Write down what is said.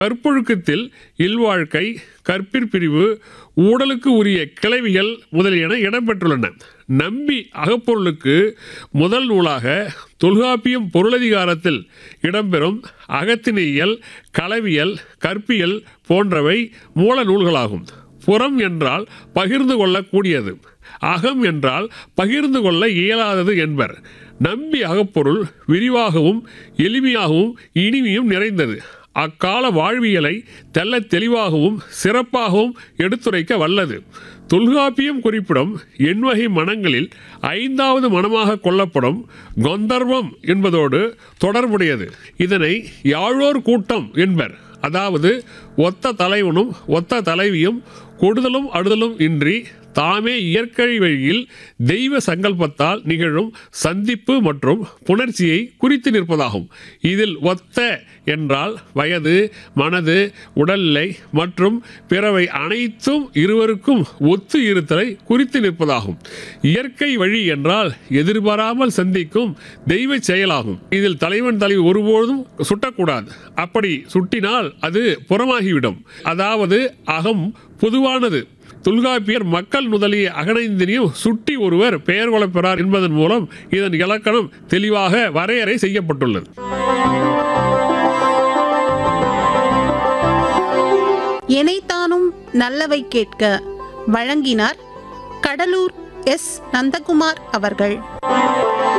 கற்பொழுக்கத்தில் இல்வாழ்க்கை கற்பிற்பிரிவு ஊடலுக்கு உரிய கிளவிகள் முதலியன இடம்பெற்றுள்ளன நம்பி அகப்பொருளுக்கு முதல் நூலாக தொல்காப்பியம் பொருளதிகாரத்தில் இடம்பெறும் அகத்திணையியல் களவியல் கற்பியல் போன்றவை மூல நூல்களாகும் புறம் என்றால் பகிர்ந்து கொள்ளக்கூடியது அகம் என்றால் பகிர்ந்து கொள்ள இயலாதது என்பர் நம்பி அகப்பொருள் விரிவாகவும் எளிமையாகவும் இனிமையும் நிறைந்தது அக்கால வாழ்வியலை தெள்ளத் தெளிவாகவும் சிறப்பாகவும் எடுத்துரைக்க வல்லது தொல்காப்பியம் குறிப்பிடும் எண்வகை மனங்களில் ஐந்தாவது மனமாக கொள்ளப்படும் கொந்தர்வம் என்பதோடு தொடர்புடையது இதனை யாழோர் கூட்டம் என்பர் அதாவது ஒத்த தலைவனும் ஒத்த தலைவியும் கொடுதலும் அடுதலும் இன்றி தாமே இயற்கை வழியில் தெய்வ சங்கல்பத்தால் நிகழும் சந்திப்பு மற்றும் புணர்ச்சியை குறித்து நிற்பதாகும் இதில் ஒத்த என்றால் வயது மனது உடல்நிலை மற்றும் பிறவை அனைத்தும் இருவருக்கும் ஒத்து இருத்தலை குறித்து நிற்பதாகும் இயற்கை வழி என்றால் எதிர்பாராமல் சந்திக்கும் தெய்வ செயலாகும் இதில் தலைவன் தலைவி ஒருபோதும் சுட்டக்கூடாது அப்படி சுட்டினால் அது புறமாகிவிடும் அதாவது அகம் பொதுவானது தொல்காப்பியர் மக்கள் முதலிய அகனைந்தினியும் சுட்டி ஒருவர் பெயர் கொள்ளப்பெறார் என்பதன் மூலம் இதன் இலக்கணம் தெளிவாக வரையறை செய்யப்பட்டுள்ளது எனைத்தானும் நல்லவை கேட்க வழங்கினார் கடலூர் எஸ் நந்தகுமார் அவர்கள்